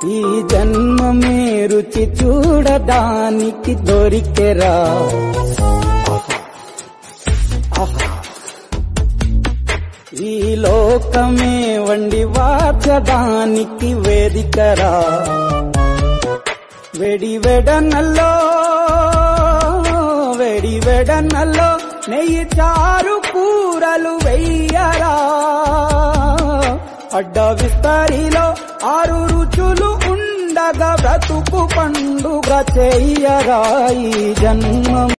ఈ జన్మమే రుచి చూడడానికి దొరికెరా ఈ లోకమే వండి వాచడానికి వేదికరా వెడి వెడనల్లో వెడి వెడనల్లో నెయ్యి చారు కూరలు వెయ్యరా అడ్డ విస్తరిలో ఆరు రుచులు ఉండగా బ్రతుకు పండుగ చెయ్యరా ఈ జన్మం